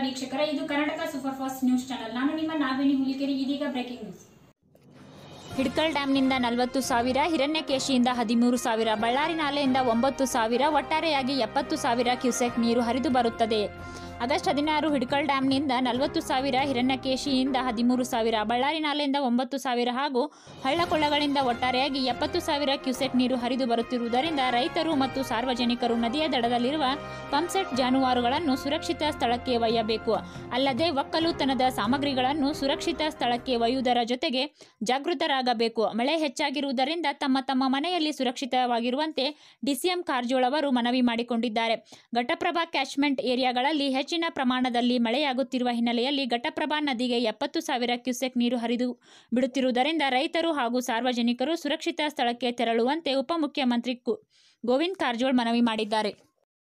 ವೀಕ್ಷಕರೇ ಇದು Karnataka super fast news channel ನಾನು ನಿಮ್ಮ ನಾಗವೇಣಿ ಹುಲಿಕೆರೆ ಇದೀಗ ಬ್ರೇಕಿಂಗ್ ನ್ಯೂಸ್ ಹಿಡ್ಕಲ್ ಡ್ಯಾಂನಿಂದ ನಲವತ್ತು ಸಾವಿರ ಹಿರಣ್ಯಕೇಶಿಯಿಂದ ಹದಿಮೂರು ಸಾವಿರ ಬಳ್ಳಾರಿ ನಾಲೆಯಿಂದ ಒಂಬತ್ತು ಸಾವಿರ ಒಟ್ಟಾರೆಯಾಗಿ ಎಪ್ಪತ್ತು ಸಾವಿರ ಕ್ಯೂಸೆಕ್ ನೀರು ಹರಿದು ಬರುತ್ತದೆ ಆಗಸ್ಟ್ ಹದಿನಾರು ಹಿಡ್ಕಲ್ ಡ್ಯಾಂನಿಂದ ನಲವತ್ತು ಸಾವಿರ ಹಿರಣ್ಯಕೇಶಿಯಿಂದ ಹದಿಮೂರು ಸಾವಿರ ಬಳ್ಳಾರಿ ನಾಲೆಯಿಂದ ಒಂಬತ್ತು ಸಾವಿರ ಹಾಗೂ ಹಳ್ಳಕೊಳ್ಳಗಳಿಂದ ಒಟ್ಟಾರೆಯಾಗಿ ಎಪ್ಪತ್ತು ಸಾವಿರ ಕ್ಯೂಸೆಕ್ ನೀರು ಹರಿದು ಬರುತ್ತಿರುವುದರಿಂದ ರೈತರು ಮತ್ತು ಸಾರ್ವಜನಿಕರು ನದಿಯ ದಡದಲ್ಲಿರುವ ಪಂಪ್ಸೆಟ್ ಜಾನುವಾರುಗಳನ್ನು ಸುರಕ್ಷಿತ ಸ್ಥಳಕ್ಕೆ ಒಯ್ಯಬೇಕು ಅಲ್ಲದೆ ಒಕ್ಕಲುತನದ ಸಾಮಗ್ರಿಗಳನ್ನು ಸುರಕ್ಷಿತ ಸ್ಥಳಕ್ಕೆ ಒಯ್ಯುವುದರ ಜೊತೆಗೆ ಜಾಗೃತರಾಗಬೇಕು ಮಳೆ ಹೆಚ್ಚಾಗಿರುವುದರಿಂದ ತಮ್ಮ ತಮ್ಮ ಮನೆಯಲ್ಲಿ ಸುರಕ್ಷಿತವಾಗಿರುವಂತೆ ಡಿಸಿಎಂ ಕಾರಜೋಳ ಅವರು ಮನವಿ ಮಾಡಿಕೊಂಡಿದ್ದಾರೆ ಘಟಪ್ರಭಾ ಕ್ಯಾಚ್ಮೆಂಟ್ ಏರಿಯಾಗಳಲ್ಲಿ ಹೆಚ್ಚಿನ ಪ್ರಮಾಣದಲ್ಲಿ ಮಳೆಯಾಗುತ್ತಿರುವ ಹಿನ್ನೆಲೆಯಲ್ಲಿ ಘಟಪ್ರಭಾ ನದಿಗೆ ಎಪ್ಪತ್ತು ಸಾವಿರ ಕ್ಯೂಸೆಕ್ ನೀರು ಹರಿದು ಬಿಡುತ್ತಿರುವುದರಿಂದ ರೈತರು ಹಾಗೂ ಸಾರ್ವಜನಿಕರು ಸುರಕ್ಷಿತ ಸ್ಥಳಕ್ಕೆ ತೆರಳುವಂತೆ ಉಪಮುಖ್ಯಮಂತ್ರಿ ಕು- ಗೋವಿಂದ್ ಕಾರಜೋಳ್ ಮನವಿ ಮಾಡಿದ್ದಾರೆ